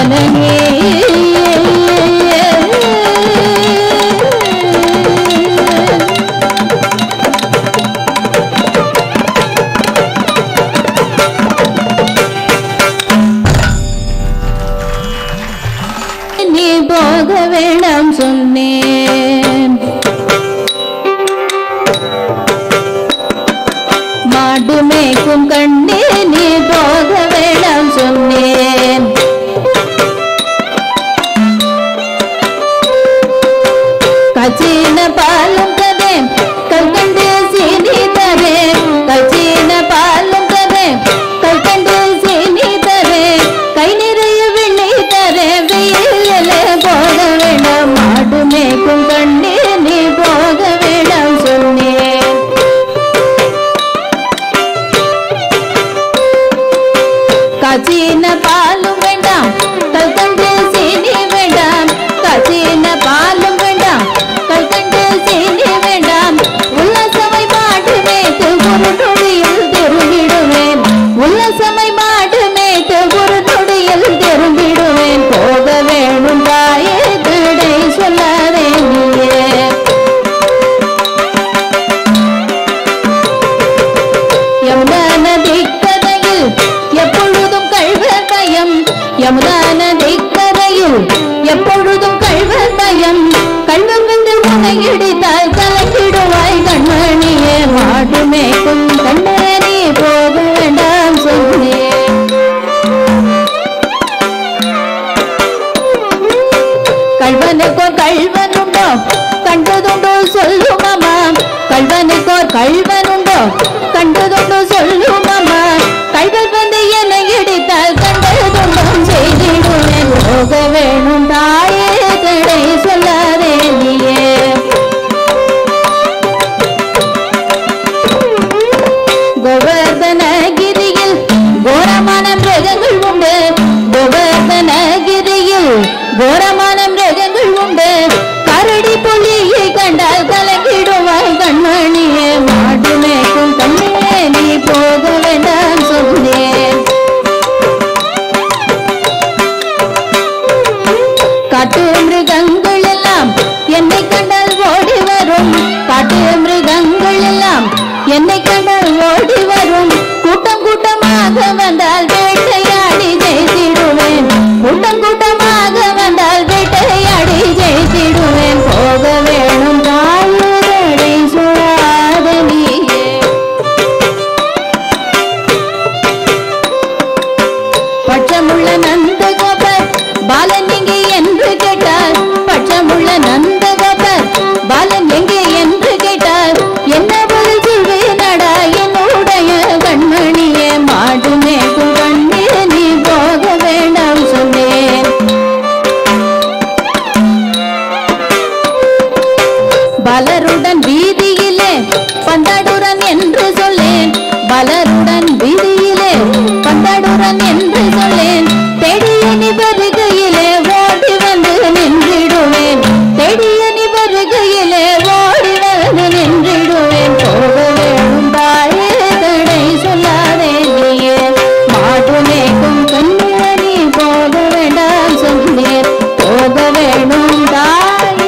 ஜனனே நீ போக வேண்டாம் சொன்னேன் மாடு மேய்க்கும் கண்ணே நீ போக வேண்டாம் சொன்னேன் கச்சின பாலும் கதேன் கல்கண்டு சீனி தரேன் கச்சின பாலும் கதேன் கல்கண்டு சீனி தரேன் கை நிறைய வெள்ளை தரேன் வெயில போக வேண்டாம் மாடு மேய்க்கும் கண்ணே நீ போக வேண்டாம் சொன்னேன் காய்ச்சின பாலும் வேண்டாம் கல்கண்டு சீனி வேண்டாம் காய்ச்சின பாலும் வேண்டாம் கல்கண்டு சீனி வேண்டாம் உல்லாசமை மாடு மேய்த்து ஒரு நொடியில் திரும்பிடுவேன் உல்லாசமை மாடு மேய்த்து ஒரு நொடியில் திரும்பிடுவேன் போக வேணும் தாயே தடை சொல்லாதே நீயே யமுனா நதி கரையில் எப்பொழுதும் கழ்வர் பயம் யமுனா நதி கரையில் எப்பொழுதும் கழ்வர் பயம் கண்வம் வந்து உன்னை இடித்தால் கலக்கிடுவாய் கண்மணியே மாடு மேய்க்கும் கண்ணனே போக வேண்டாம் சொன்னேன் கல்வனுக்கோ கல்வனுண்டோ கண்டதுண்டோ சொல்லும் அம்மா கல்வனுக்கோ கல்வனுண்டோ கண்டதுண்டோ சொல்லும் அம்மா கல்வன் வந்து என்னை இடித்தால் கண்டதுண்டும் செய்திடுவேன் போக வேணும் தாயே தடை சொல்லாதே நீயே கோவர்தனகிரியில் கோரமான மிருகங்கள் உண்டு கோவர்தனகிரியில் கோரமான மிருகங்கள் உண்டு கரடி புலியை கண்டால் கலங்கிடுவாய் கண்மணியே மாடு மேய்க்கும் கண்ணே நீ போக வேண்டாம் சொன்னேன் காட்டு மிருகங்கள் எல்லாம் என்னை கண்டால் ஓடி வரும் காட்டு மிருகங்கள் எல்லாம் என்னை கண்டால் ஓடி வரும் கூட்டம் கூட்டமாக வந்தால் வேட்டையாடி ஜெயித்திடுவேன் கூட்டம் கூட்டமாக வந்தால் வேட்டையாடி ஜெயித்திடுவேன் போக வேணும் தாயுதடி சொல்லாத நீயே பட்சமுள்ள நந்த கோபர் பாலன் எங்கே என்று கேட்டார் பட்சமுள்ள நந்த கோபர் பாலன் எங்கே என்று கேட்டார் என்ன பதில் சொல்வேனடா என்னுடைய கண்மணியே மாடு மேய்க்கும் கண்ணே நீ போக வேண்டாம் சொன்னேன் பலருடன் வீதியிலே பந்தாடுரன் என்று சொல்லேன் பலருடன் வீதியிலே பந்தாடுரன் என்று சொல்லேன் தேடிய நீ வருகையிலே ஓடி வந்து நின்றிடுவேன் தேடிய நீ வருகையிலே ஓடி வந்து நின்றிடுவேன் போக வேணும் தாயே தடை சொல்லாதே நீயே மாடு மேய்க்கும் கண்ணே நீ போக வேண்டாம் சொன்னேன் போக வேணும் தாயே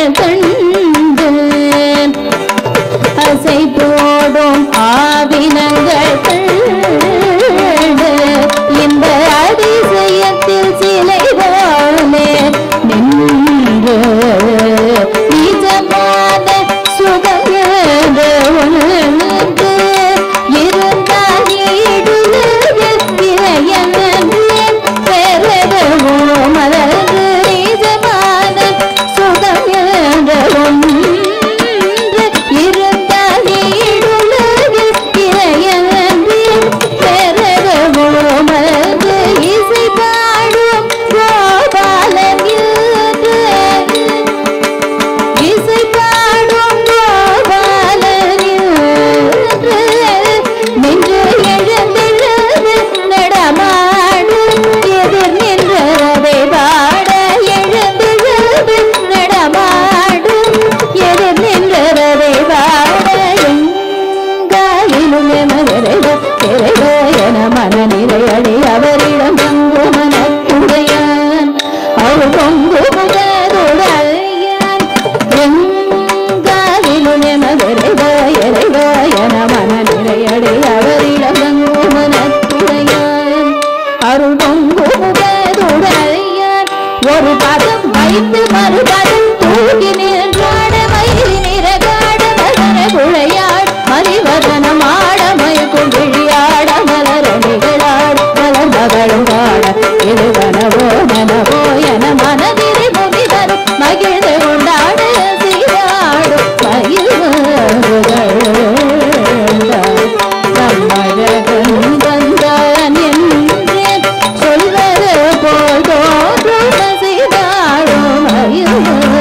கண்டு அசை போடும் ஆவினங்கள் கண்டு இந்த அதிசயத்தில் சிலை போலே நின்று நிஜமான சுகந்து உணர்ந்து இருந்தால் ஈடுலகில் இறையனே பெறவோ மலர்ந்து நிஜமான சுகம் என்ற ஒன்று இருந்தால் ஈடுலகில் இறையனே பெறவோ மலர்ந்து இசை பாடும் கோபாலன் என்று இசை பாடும் கோபாலனின்று நின்று எழுந்தெழுந்து நடமாடும் எதிர் நின்றதை பாட எழுந்தெழுந்து நடமாடும் எதிர் நின்றதை பாட எங்காயிலும் எமகரட திரைக என மன நிறையடி அவரிடம் பங்கு மனக்குடையான் அவள் பொங்கு முகதுடையான் எங்காலிலும் எமகரட எரைக என மன நிறையடி அவரிடம் பங்கு மனக்குடையான் அருள் பொங்கு முகதுடையான் ஒரு பதம் வைத்து மறுபதம் தூக்கி நின்றாட மயிரி நிறகாட மலர குழையாள் மதிவதனம் ஆட மயக்கும் விழியாட மலர நிகழாட மலர் மகளும் பாட இது கனவோ மனவோ என மனதிரி முனிவர் மகிழ்ந்து கொண்டாட சீராடும் மயில் நம்மழகன் வந்தான் என்றேன் சொல்வது போல் தோன்றும் சீராடும் மயில்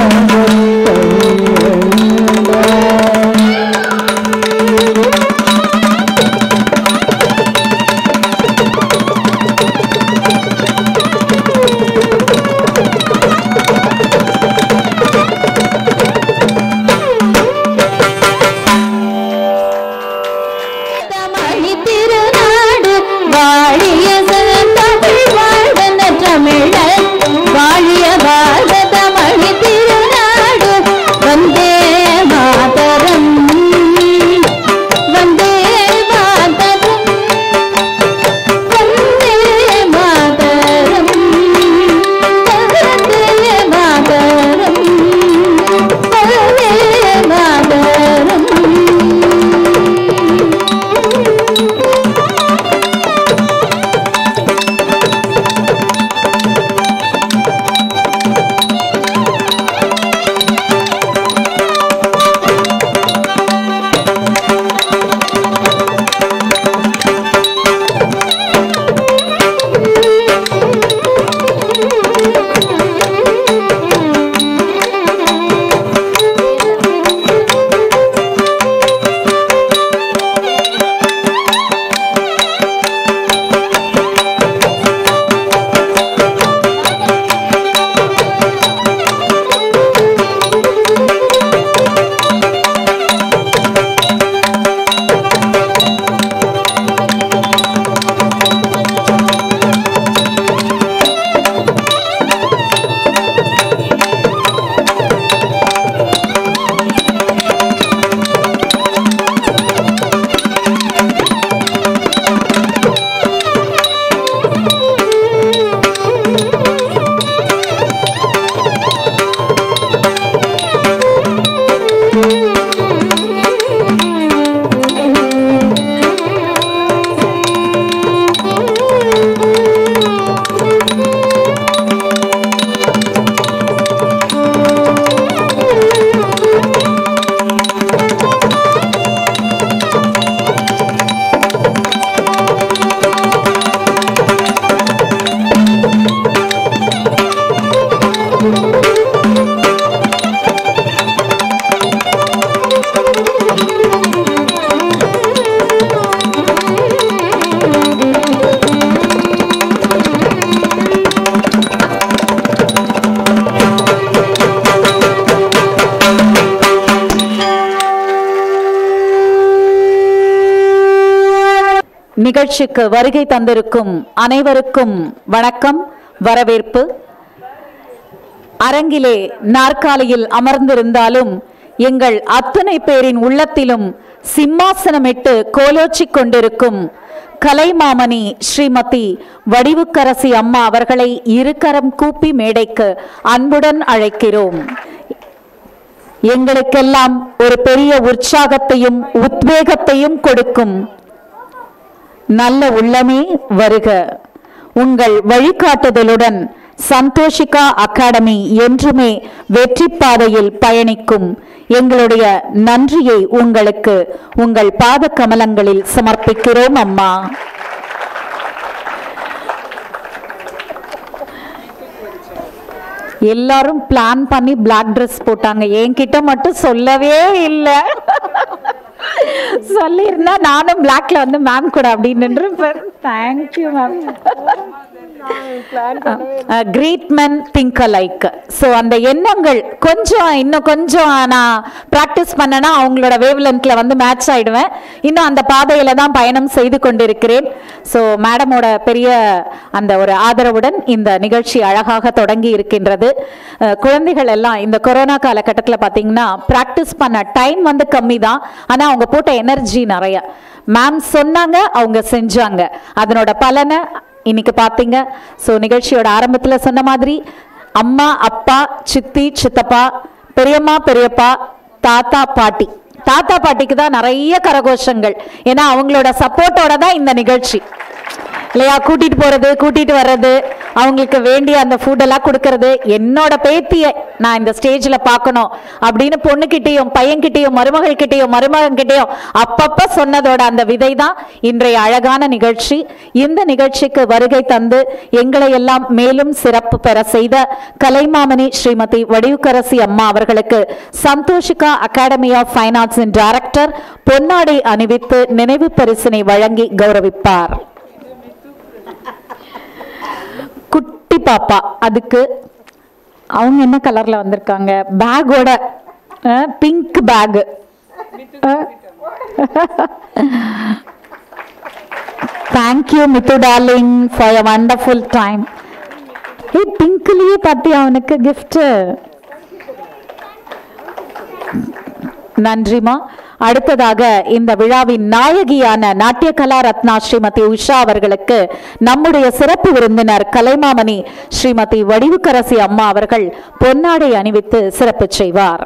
தமிழி திருநாடு வாழிய தமிழ் வாழ்வன தமிழன் வாழிய பாரத தமிழி திருநாடு வந்தே மாதரம் வந்தே மாதரம் வந்தே மாதரம் வந்தே மாதரம் வந்தே மாதரம் நிகழ்ச்சிக்கு வருகை தந்திருக்கும் அனைவருக்கும் வணக்கம் வரவேற்பு அரங்கிலே நாற்காலியில் அமர்ந்திருந்தாலும் எங்கள் அத்தனை பேரின் உள்ளத்திலும் சிம்மாசனமிட்டு கோலோச்சிக் கொண்டிருக்கும் கலைமாமணி ஸ்ரீமதி வடிவுக்கரசி அம்மா அவர்களை இருகரம் கூப்பி மேடைக்கு அன்புடன் அழைக்கிறோம் எங்களுக்கெல்லாம் ஒரு பெரிய உற்சாகத்தையும் உத்வேகத்தையும் கொடுக்கும் நல்ல உள்ளமே வருக உங்கள் வழிகாட்டுதலுடன் சந்தோஷிகா அகாடமி என்றுமே வெற்றி பாதையில் பயணிக்கும் எங்களுடைய நன்றியை உங்களுக்கு உங்கள் பாத கமலங்களில் சமர்ப்பிக்கிறோம் அம்மா எல்லாரும் பிளான் பண்ணி பிளாக் ட்ரெஸ் போட்டாங்க என்கிட்ட மட்டும் சொல்லவே இல்லை சொல்லியிருந்தா நானும் பிளாக்ல வந்து மேம் கூட அப்படின்னு thank you ma'am great men think like so அந்த எண்ணங்கள் கொஞ்சம் இன்னும் கொஞ்சம் நான் ப்ராக்டிஸ் பண்ணனா அவங்களோட வேவ் லென்த்ல வந்து மேட்ச் ஆயிடுவேன் இன்னும் அந்த பாதையில தான் பயணம் செய்து கொண்டிருக்கிறேன் ஸோ மேடமோட பெரிய அந்த ஒரு ஆதரவுடன் இந்த நிகழ்ச்சி அழகாக தொடங்கி இருக்கின்றது அஹ், குழந்தைகள் எல்லாம் இந்த கொரோனா காலகட்டத்தில் பார்த்தீங்கன்னா ப்ராக்டிஸ் பண்ண டைம் வந்து கம்மி தான் ஆனால் அவங்க போட்ட எனர்ஜி நிறைய மேம் சொன்னாங்க அவங்க செஞ்சாங்க அதனோட பலனை இன்னைக்கு பார்த்தீங்க ஸோ நிகழ்ச்சியோட ஆரம்பத்தில் சொன்ன மாதிரி அம்மா அப்பா சித்தி சித்தப்பா பெரியம்மா பெரியப்பா தாத்தா பாட்டி தாத்தா பாட்டிக்கு தான் நிறைய கரகோஷங்கள் ஏன்னா அவங்களோட சப்போர்ட்டோட தான் இந்த நிகழ்ச்சி இல்லையா கூட்டிட்டு போறது கூட்டிட்டு வர்றது அவங்களுக்கு வேண்டிய அந்த ஃபுட் எல்லாம் கொடுக்கறது என்னோட பேத்திய நான் இந்த ஸ்டேஜ்ல பார்க்கணும் அப்படின்னு பொண்ணுகிட்டயும் பையன்கிட்டயும் மருமகள்கிட்டயும் மருமகன்கிட்டயும் அப்பப்ப சொன்னதோட அந்த விதை தான் இன்றைய அழகான நிகழ்ச்சி இந்த நிகழ்ச்சிக்கு வருகை தந்து எங்களை எல்லாம் மேலும் சிறப்பு பெற செய்த கலைமாமணி ஸ்ரீமதி வடிவுக்கரசி அம்மா அவர்களுக்கு சந்தோஷிகா அகாடமி ஆஃப் ஃபைன் ஆர்ட்ஸின் டைரக்டர் பொன்னாடை அணிவித்து நினைவு பரிசினை வழங்கி கௌரவிப்பார் குட்டி பாப்பா அதுக்கு அவங்க என்ன கலர்ல வந்திருக்காங்க பேக்கோட pink bag thank you Mithu darling for a wonderful time ஏ பிங்க்லயே பார்த்தியா அவனுக்கு gift நன்றிமா அடுத்ததாக இந்த விழாவின் நாயகியான நாட்டிய கலா ரத்னா ஸ்ரீமதி உஷா அவர்களுக்கு நம்முடைய சிறப்பு விருந்தினர் கலைமாமணி ஸ்ரீமதி வடிவுக்கரசி அம்மா அவர்கள் பொன்னாடை அணிவித்து சிறப்பு செய்வார்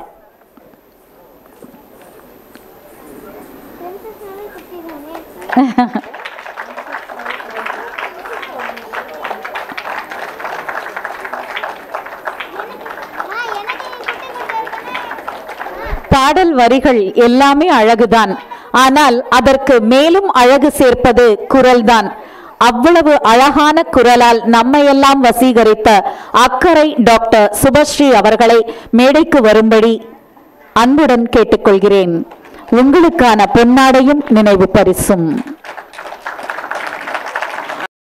பாடல் வரிகள் எல்லாமே அழகுதான் ஆனால் அதற்கு மேலும் அழகு சேர்ப்பது குரல்தான் அவ்வளவு அழகான குரலால் நம்மையெல்லாம் வசீகரித்த அக்கறை டாக்டர் சுபஸ்ரீ அவர்களை மேடைக்கு வரும்படி அன்புடன் கேட்டுக்கொள்கிறேன் உங்களுக்கான பொன்னாடையும் நினைவு பரிசும்